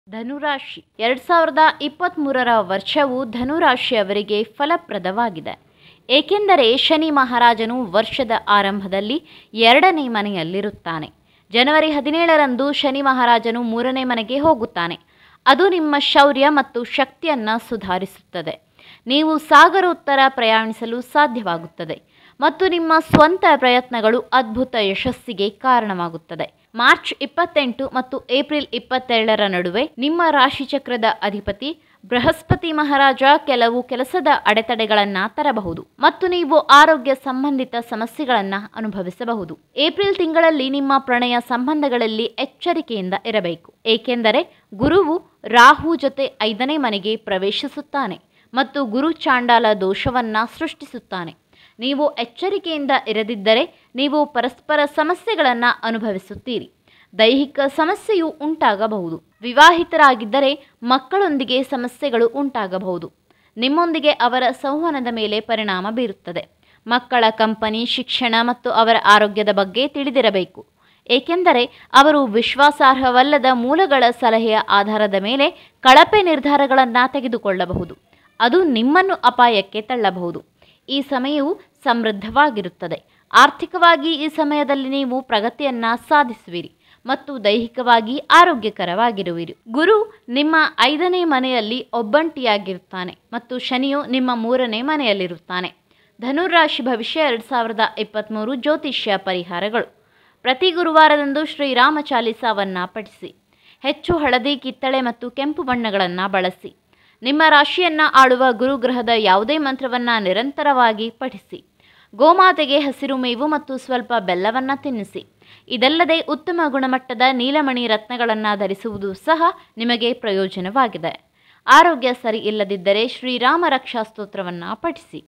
ಧನುರಾಶಿ ಎರಡು ಸಾವಿರದ ಇಪ್ಪತ್ತ್ಮೂರರ ವರ್ಷವು ಧನುರಾಶಿಯವರಿಗೆ ಫಲಪ್ರದವಾಗಿದೆ ಏಕೆಂದರೆ ಶನಿ ಮಹಾರಾಜನು ವರ್ಷದ ಆರಂಭದಲ್ಲಿ ಎರಡನೇ ಮನೆಯಲ್ಲಿರುತ್ತಾನೆ ಜನವರಿ ಹದಿನೇಳರಂದು ಶನಿ ಮಹಾರಾಜನು ಮೂರನೇ ಮನೆಗೆ ಹೋಗುತ್ತಾನೆ ಅದು ನಿಮ್ಮ ಶೌರ್ಯ ಮತ್ತು ಶಕ್ತಿಯನ್ನು ಸುಧಾರಿಸುತ್ತದೆ ನೀವು ಸಾಗರೋತ್ತರ ಪ್ರಯಾಣಿಸಲು ಸಾಧ್ಯವಾಗುತ್ತದೆ ಮತ್ತು ನಿಮ್ಮ ಸ್ವಂತ ಪ್ರಯತ್ನಗಳು ಅದ್ಭುತ ಯಶಸ್ಸಿಗೆ ಕಾರಣವಾಗುತ್ತದೆ ಮಾರ್ಚ್ ಇಪ್ಪತ್ತೆಂಟು ಮತ್ತು ಏಪ್ರಿಲ್ ಇಪ್ಪತ್ತೆರಡರ ನಡುವೆ ನಿಮ್ಮ ರಾಶಿಚಕ್ರದ ಅಧಿಪತಿ ಬೃಹಸ್ಪತಿ ಮಹಾರಾಜ ಕೆಲವು ಕೆಲಸದ ಅಡೆತಡೆಗಳನ್ನು ತರಬಹುದು ಮತ್ತು ನೀವು ಆರೋಗ್ಯ ಸಂಬಂಧಿತ ಸಮಸ್ಯೆಗಳನ್ನು ಅನುಭವಿಸಬಹುದು ಏಪ್ರಿಲ್ ತಿಂಗಳಲ್ಲಿ ನಿಮ್ಮ ಪ್ರಣಯ ಸಂಬಂಧಗಳಲ್ಲಿ ಎಚ್ಚರಿಕೆಯಿಂದ ಇರಬೇಕು ಏಕೆಂದರೆ ಗುರುವು ರಾಹು ಜೊತೆ ಐದನೇ ಮನೆಗೆ ಪ್ರವೇಶಿಸುತ್ತಾನೆ ಮತ್ತು ಗುರು ಚಾಂಡಾಲ ದೋಷವನ್ನ ಸೃಷ್ಟಿಸುತ್ತಾನೆ ನೀವು ಎಚ್ಚರಿಕೆಯಿಂದ ಇರದಿದ್ದರೆ ನೀವು ಪರಸ್ಪರ ಸಮಸ್ಯೆಗಳನ್ನು ಅನುಭವಿಸುತ್ತೀರಿ ದೈಹಿಕ ಸಮಸ್ಯೆಯು ಉಂಟಾಗಬಹುದು ವಿವಾಹಿತರಾಗಿದ್ದರೆ ಮಕ್ಕಳೊಂದಿಗೆ ಸಮಸ್ಯೆಗಳು ಉಂಟಾಗಬಹುದು ನಿಮ್ಮೊಂದಿಗೆ ಅವರ ಸಂವಹನದ ಮೇಲೆ ಪರಿಣಾಮ ಬೀರುತ್ತದೆ ಮಕ್ಕಳ ಕಂಪನಿ ಶಿಕ್ಷಣ ಮತ್ತು ಅವರ ಆರೋಗ್ಯದ ಬಗ್ಗೆ ತಿಳಿದಿರಬೇಕು ಏಕೆಂದರೆ ಅವರು ವಿಶ್ವಾಸಾರ್ಹವಲ್ಲದ ಮೂಲಗಳ ಸಲಹೆಯ ಆಧಾರದ ಮೇಲೆ ಕಳಪೆ ನಿರ್ಧಾರಗಳನ್ನು ತೆಗೆದುಕೊಳ್ಳಬಹುದು ಅದು ನಿಮ್ಮನ್ನು ಅಪಾಯಕ್ಕೆ ತಳ್ಳಬಹುದು ಈ ಸಮಯವು ಸಮೃದ್ಧವಾಗಿರುತ್ತದೆ ಆರ್ಥಿಕವಾಗಿ ಈ ಸಮಯದಲ್ಲಿ ನೀವು ಪ್ರಗತಿಯನ್ನು ಸಾಧಿಸುವಿರಿ ಮತ್ತು ದೈಹಿಕವಾಗಿ ಆರೋಗ್ಯಕರವಾಗಿರುವಿರಿ ಗುರು ನಿಮ್ಮ ಐದನೇ ಮನೆಯಲ್ಲಿ ಒಬ್ಬಂಟಿಯಾಗಿರುತ್ತಾನೆ ಮತ್ತು ಶನಿಯು ನಿಮ್ಮ ಮೂರನೇ ಮನೆಯಲ್ಲಿರುತ್ತಾನೆ ಧನುರಾಶಿ ಭವಿಷ್ಯ ಎರಡು ಸಾವಿರದ ಇಪ್ಪತ್ತ್ಮೂರು ಜ್ಯೋತಿಷ್ಯ ಪರಿಹಾರಗಳು ಪ್ರತಿ ಗುರುವಾರದಂದು ಶ್ರೀರಾಮ ಚಾಲಿಸಾವನ್ನು ಪಠಿಸಿ ಹೆಚ್ಚು ಹಳದಿ ಕಿತ್ತಳೆ ಮತ್ತು ಕೆಂಪು ಬಣ್ಣಗಳನ್ನು ಬಳಸಿ ನಿಮ್ಮ ರಾಶಿಯನ್ನು ಆಳುವ ಗುರುಗ್ರಹದ ಯಾವುದೇ ಮಂತ್ರವನ್ನು ನಿರಂತರವಾಗಿ ಪಠಿಸಿ ಗೋಮಾತೆಗೆ ಹಸಿರು ಮೇವು ಮತ್ತು ಸ್ವಲ್ಪ ಬೆಲ್ಲವನ್ನು ತಿನ್ನಿಸಿ ಇದಲ್ಲದೆ ಉತ್ತಮ ಗುಣಮಟ್ಟದ ನೀಲಮಣಿ ರತ್ನಗಳನ್ನು ಧರಿಸುವುದು ಸಹ ನಿಮಗೆ ಪ್ರಯೋಜನವಾಗಿದೆ ಆರೋಗ್ಯ ಸರಿ ಇಲ್ಲದಿದ್ದರೆ ಶ್ರೀರಾಮ ರಕ್ಷಾ ಸ್ತೋತ್ರವನ್ನು ಪಠಿಸಿ